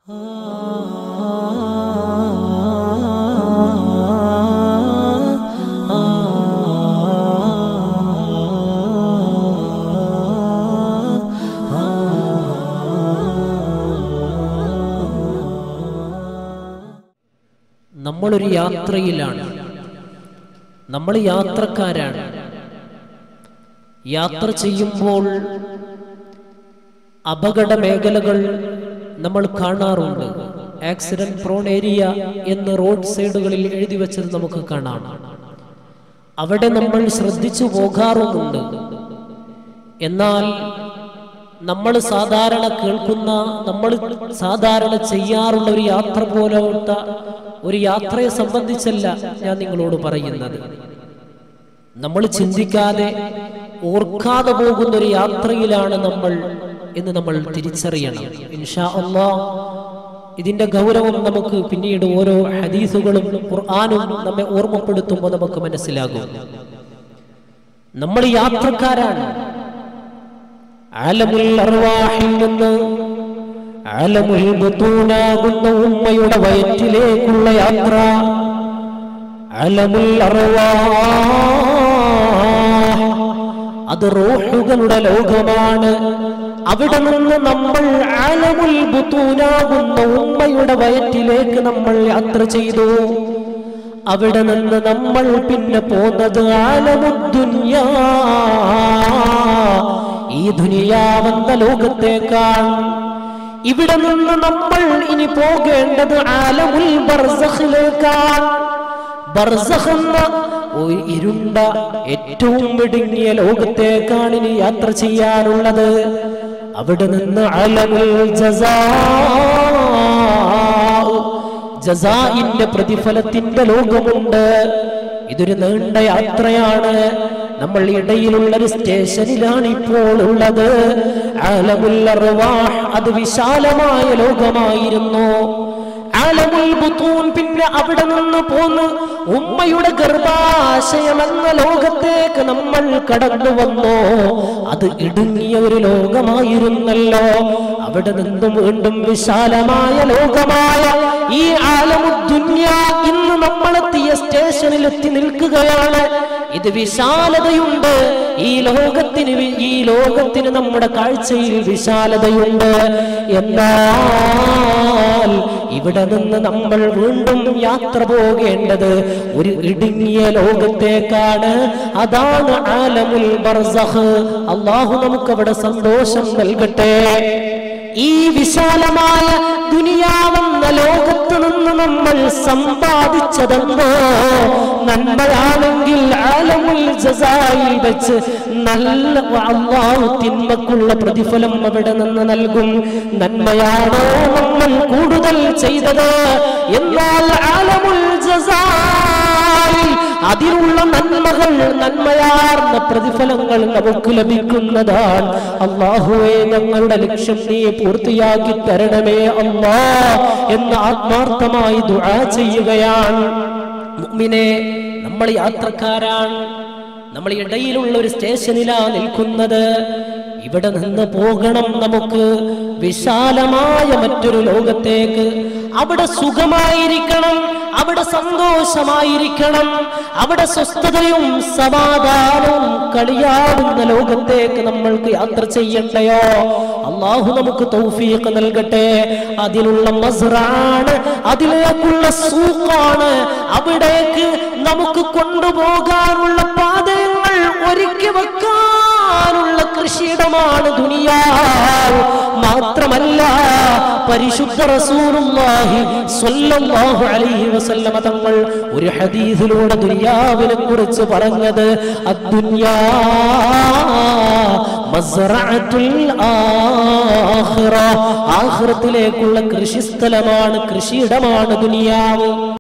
നമ്മളൊരു യാത്രയിലാണ് നമ്മൾ യാത്രക്കാരാണ് യാത്ര ചെയ്യുമ്പോൾ അപകട മേഖലകൾ നമ്മൾ കാണാറുണ്ട് ആക്സിഡന്റ് പ്രോൺ ഏരിയ എന്ന് റോഡ് സൈഡുകളിൽ എഴുതി വെച്ചത് നമുക്ക് കാണാം അവിടെ നമ്മൾ ശ്രദ്ധിച്ചു പോകാറുമുണ്ട് എന്നാൽ നമ്മൾ സാധാരണ കേൾക്കുന്ന നമ്മൾ സാധാരണ ചെയ്യാറുള്ള ഒരു യാത്ര പോലത്തെ ഒരു യാത്രയെ സംബന്ധിച്ചല്ല ഞാൻ നിങ്ങളോട് പറയുന്നത് നമ്മൾ ചിന്തിക്കാതെ ഓർക്കാതെ പോകുന്ന ഒരു യാത്രയിലാണ് നമ്മൾ എന്ന് നമ്മൾ തിരിച്ചറിയണം ഇൻഷാ അള്ളാ ഇതിന്റെ ഗൗരവം നമുക്ക് പിന്നീട് ഓരോ ഹദീസുകളും ഖുർആാനും നമ്മെ ഓർമ്മപ്പെടുത്തുമ്പോൾ നമുക്ക് മനസ്സിലാകും നമ്മൾ യാത്രക്കാരാണ് ആലമുൽ അർവാഹിൽ നിന്ന് ആലമുൽ ബുത്തൂനാകുന്ന ഉമ്മയുടെ വയറ്റിലേക്കുള്ള യാത്ര ആലമുൽ അർവാഹ് അത് റൂഹുകളുടെ ലോകമാണ് അവിടെ നിന്ന് നമ്മൾ ആലമുൽ ബുത്തൂനാകുന്ന ഉമ്മയുടെ വയറ്റിലേക്ക് നമ്മൾ യാത്ര ചെയ്തു അവിടെ നിന്ന് നമ്മൾ പിന്നെ പോന്നത് ആലമുദ്ദുന്യാ ഈ ദുനിയാവെന്ന ലോകത്തേക്കാൾ ഇവിടെ നിന്ന് നമ്മൾ ഇനി പോകേണ്ടത് ആലമുൽ ബർസഖിലേക്കാണ് ബർസഖ് എന്ന ഒരു ഇരുണ്ട ഏറ്റവും ഇടുങ്ങിയ ലോകത്തേക്കാണ് ഇനി യാത്ര ചെയ്യാനുള്ളത് അവിടെ നിന്ന് അലമുൽ ജസാ ജസാഇന്റെ പ്രതിഫലത്തിന്റെ ലോകമുണ്ട് ഇതൊരു നീണ്ട യാത്രയാണ് നമ്മൾ ഇടയിലുള്ള ഒരു സ്റ്റേഷനിലാണ് ഇപ്പോൾ ഉള്ളത് ആലമുൽ അർവാഹ് അത് വിശാലമായ ലോകമായിരുന്നു ആലമുൽ ബുത്തൂൻ പിന്നെ അവിടെ നിന്ന് പോന്ന് ഉമ്മയുടെ ഗർഭാശയം എന്ന ലോകത്തേക്ക് നമ്മൾ കടന്നു വന്നു അത് ഇടുങ്ങിയ ഒരു ലോകമായിരുന്നല്ലോ അവിടെ നിന്നും വീണ്ടും വിശാലമായ ലോകമായ ഈ ആലമുദ്ദുന്യ ഇന്ന് നമ്മളെത്തിയ സ്റ്റേഷനിൽ എത്തി നിൽക്കുകയാണ് ഇത് വിശാലതയുണ്ട് ഈ ലോകത്തിന് വി- ഈ ലോകത്തിന് നമ്മുടെ കാഴ്ചയിൽ വിശാലതയുണ്ട് എന്നാൽ ഇവിടെ നിന്ന് നമ്മൾ വീണ്ടും യാത്ര പോകേണ്ടത് ഒരു ഇടുങ്ങിയ ലോകത്തേക്കാണ് അതാണ് ആലമുൽ ബർസഖ് അള്ളാഹു നമുക്ക് അവിടെ സന്തോഷം നൽകട്ടെ ഈ വിശാലമായ ദുനിയാവെന്ന ലോകത്ത് നിന്ന് നമ്മൾ സമ്പാദിച്ചതെന്തോ നന്മയാണെങ്കിൽ ആലമുൽ ജസായിൽ വെച്ച് നല്ല അള്ളാഹു തിന്മക്കുള്ള പ്രതിഫലം അവിടെ നിന്ന് നൽകും നന്മയാണോ നമ്മൾ കൂടുതൽ ചെയ്തത് എന്നാൽ ആലമുൽ ജസായിൽ അതിനുള്ള നന്മകൾ നന്മയാർന്ന പ്രതിഫലങ്ങൾ നമുക്ക് ലഭിക്കുന്നതാണ് അള്ളാഹുവെ ഞങ്ങളുടെ ലക്ഷ്യം നീ പൂർത്തിയാക്കി തരണമേ അള്ളാ എന്ന് ആത്മാർത്ഥമായി ദുആ ചെയ്യുകയാണ് മുഅ്മിനെ നമ്മൾ യാത്രക്കാരാണ് നമ്മൾ ഇടയിലുള്ള ഒരു സ്റ്റേഷനിലാ നിൽക്കുന്നത് ഇവിടെ നിന്ന് പോകണം നമുക്ക് വിശാലമായ മറ്റൊരു ലോകത്തേക്ക് അവിടെ സുഖമായിരിക്കണം അവിടെ സന്തോഷമായിരിക്കണം അവിടെ സ്വസ്ഥതയും സമാധാനവും കളിയാടുന്ന ലോകത്തേക്ക് നമ്മൾക്ക് യാത്ര ചെയ്യണ്ടയോ അള്ളാഹു നമുക്ക് തൗഫീഖ് നൽകട്ടെ അതിനുള്ള മസ്റാണ് അതിലേക്കുള്ള സൂക്കാണ് അവിടേക്ക് നമുക്ക് കൊണ്ടുപോകാനുള്ള പാതയങ്ങൾ ഒരുക്കി വെക്കാനുള്ള കൃഷിയിടമാണ് ദുനിയാവ് മാത്രമല്ല പരിശുദ്ധ റസൂലുള്ളാഹി സ്വല്ലല്ലാഹു അലൈഹി വസല്ലമ തങ്ങൾ ഒരു ഹദീസിലൂടെ ദുനിയാവിനെ കുറിച്ച് പറഞ്ഞത് അദ്ദുനിയാ മസ്റഅത്തുൽ ആഖിറ ആഖിറത്തിലേക്കുള്ള കൃഷിസ്ഥലമാണ് കൃഷിയിടമാണ് ദുനിയാവ്